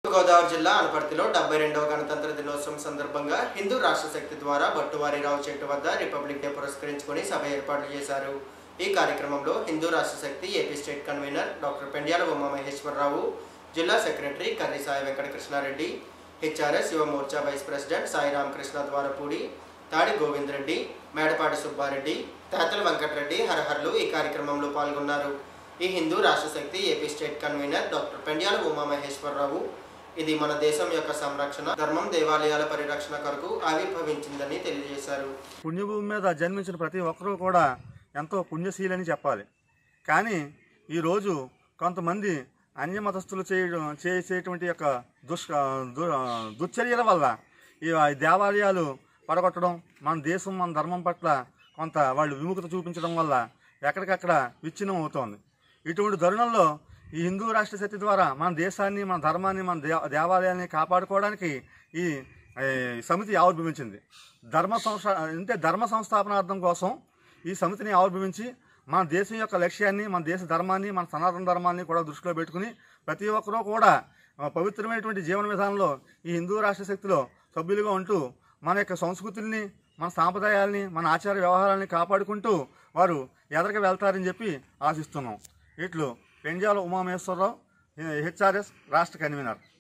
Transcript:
గోదావరి జిల్లా అనపర్తిలో డెబ్బై రెండవ గణతంత్ర దినోత్సవం సందర్భంగా హిందూ రాష్ట్ర శక్తి ద్వారా బట్టువారిరావు చెట్టు వద్ద రిపబ్లిక్ డే పురస్కరించుకొని సభ ఏర్పాట్లు చేశారు ఈ కార్యక్రమంలో హిందూ రాష్ట్ర శక్తి AP state convener doctor Pendyala Umamaheswararao జిల్లా సెక్రటరీ కర్రి సాయి వెంకటకృష్ణారెడ్డి హెచ్ఆర్ఎస్ యువ మోర్చా వైస్ ప్రెసిడెంట్ సాయి రామకృష్ణ ద్వారపూడి తాడి గోవింద్ రెడ్డి మేడపాటి సుబ్బారెడ్డి తాతల వెంకటరెడ్డి హరహర్లు ఈ కార్యక్రమంలో పాల్గొన్నారు ఈ హిందూ రాష్ట్ర శక్తి AP state convener doctor Pendyala Umamaheswararao ఇది మన దేశం యొక్క సంరక్షణ ధర్మం దేవాలయాల పరిరక్షణ కొరకు ఆవిర్భవించిందని తెలియజేశారు పుణ్యభూమి మీద జన్మించిన ప్రతి ఒక్కరూ కూడా ఎంతో పుణ్యశీలని చెప్పాలి కానీ ఈరోజు కొంతమంది అన్యమతస్థులు చేయడం చేసేటువంటి యొక్క దుష్ దు- దుశ్చర్యల వల్ల ఈ దేవాలయాలు పడగొట్టడం మన దేశం మన ధర్మం పట్ల కొంత వాళ్ళు విముఖత చూపించడం వల్ల ఎక్కడికక్కడ విచ్ఛిన్నం అవుతోంది ఇటువంటి తరుణంలో ఈ హిందూ రాష్ట్ర శక్తి ద్వారా మన దేశాన్ని మన ధర్మాన్ని మన దే దేవాలయాన్ని కాపాడుకోవడానికి ఈ ఈ సమితి ఆవిర్భవించింది ధర్మ సంస్థ అంటే ధర్మ సంస్థాపనార్థం కోసం ఈ సమితిని ఆవిర్భవించి మన దేశం యొక్క లక్ష్యాన్ని మన దేశ ధర్మాన్ని మన సనాతన ధర్మాన్ని కూడా దృష్టిలో పెట్టుకుని ప్రతి ఒక్కరూ కూడా ఆ, పవిత్రమైనటువంటి జీవన విధానంలో ఈ హిందూ రాష్ట్ర శక్తిలో సభ్యులుగా ఉంటూ మన యొక్క సంస్కృతుల్ని మన సాంప్రదాయాల్ని మన ఆచార వ్యవహారాల్ని కాపాడుకుంటూ వారు ఎదరికి వెళ్తారని చెప్పి ఆశిస్తున్నాం ఇట్లు పెంజాల ఉమామేశ్వరరావు హెచ్ఆర్ఎస్ రాష్ట్ర కన్వీనర్